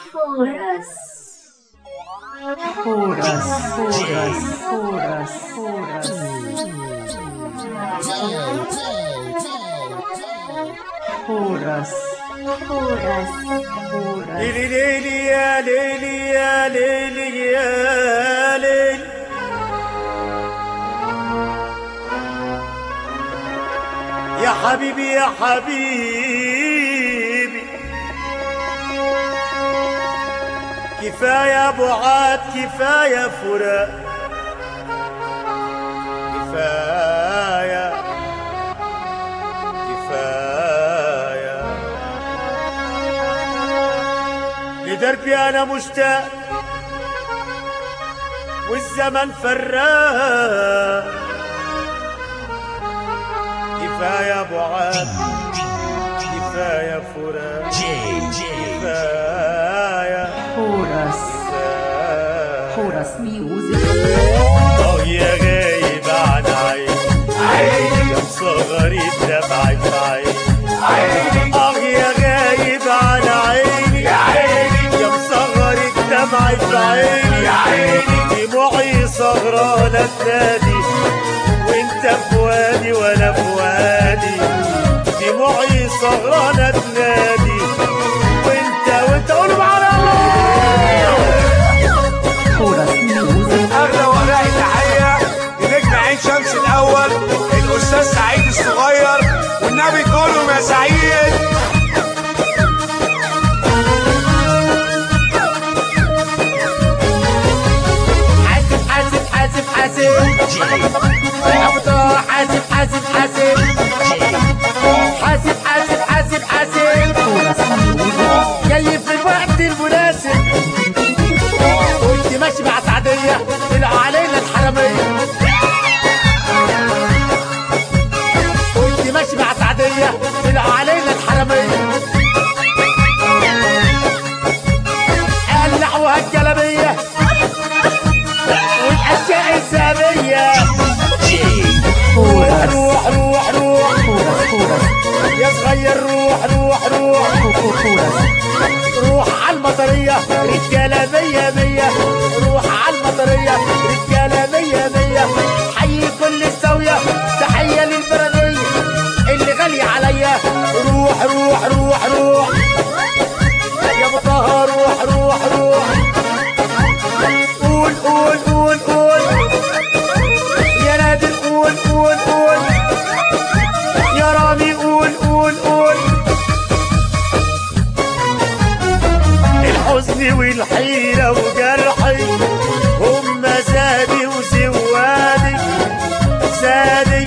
Horas. Horas, horas, horas, horas. Horas, horas, horas. ليلي ليلي يا ليلي يا ليلي يا ليلي يا حبيبي يا حبيبي كفاية بعاد كفاية فراق كفاية كفاية لدربي أنا مشتاق والزمن فراق كفاية بعاد كفاية فراق كفاية Horas, كفاية horas music. اه يا غايب عن عيني يا مصغر الدمع في عيني اه يا غايب عن عيني يا مصغر الدمع في عيني دموعي سهرانة تنادي وانت في وادي وانا في وادي دموعي سهرانة تنادي وانت وانت قولوا معانا الله Horas music. اغلى وراء تحيه لنجم عين شمس الاول الاستاذ سعيد الصغير والنبي كلهم يا سعيد حاسب حاسب حاسب حاسب ابو طه حاسب حاسب حاسب حاسب حاسب حاسب حاسب Horas music. جاي في الوقت المناسب كنت ماشي مع سعدية طلعوا علينا الحرامية كنت ماشي مع سعدية طلعوا علينا الحرامية قلعوها الجلابية والأشياء الذهبية روح Horas, روح روح روح horas, horas. يا صغير روح روح روح Ho- Horas. روح على المطرية رجالة مية مية روح على المطرية رجالة مية مية حي كل السوية تحية للبرانية اللي غالية عليا روح روح روح روح يا ابو طه روح روح روح قول قول قول قول يا نادر قول قول قول يا رامي قول قول قول الحزن والحيرة وجرحي هم زادي وسوادي زادي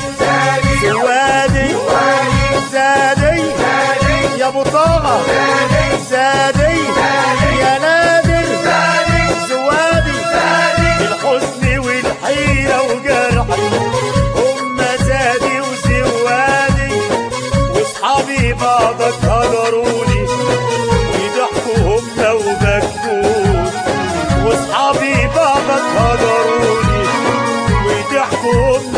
سوادي زادي يا ابو طه زادي يا نادر سوادي الحزن والحيرة وجرحي هم زادي وسوادي واصحابي بعضك هجروني ويضحكوا هم وبكون واصحابي بعضك هجروني ويضحكوا هم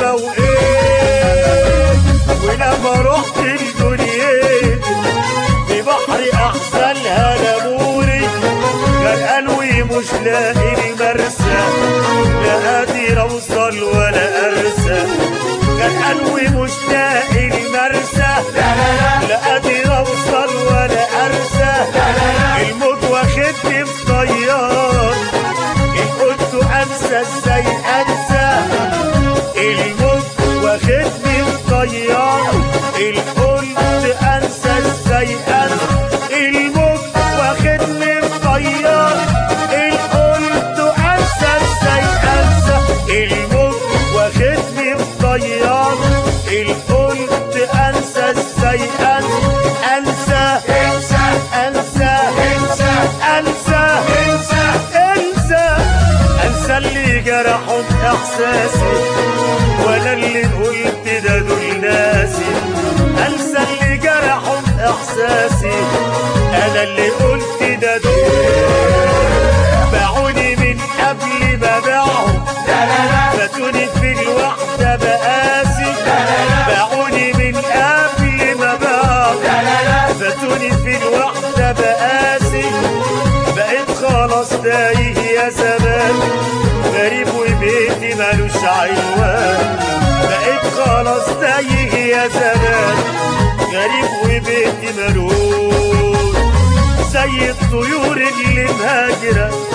وايه ولما رحت الدنيا في بحر احسنها لموري غرقان ومش لاقي لي مرسى لا قادر اوصل ولا ارسى غرقان ومش لاقي لي مرسى لا قادر اوصل ولا ارسى الموت واخدني في طيار إن قلت انسى ازاي انسى الموت واخدني في طيار إن قلت انسى ازاي انسى الموت واخدني في طيار إن قلت انسى ازاي انسى الموت واخدني في طيار إن قلت انسى ازاي انسى انسى انسى انسى انسى انسى انسى انسى اللي جرحوا احساسي ولا اللي قلت ده دول ناسي انسى اللي جرحوا احساسي انا اللي قلت ده دول باعوني من قبل ما باعهم فاتوني في الوحدة بقاسي باعوني من قبل ما باعهم فاتوني في الوحدة بقاسي بقيت خلاص تايه يا زمان غريب وبيتي مالوش عنوان بقيت خلاص تايه يا زمان غريب وبيتي مالوش زي الطيور اللي مهاجرة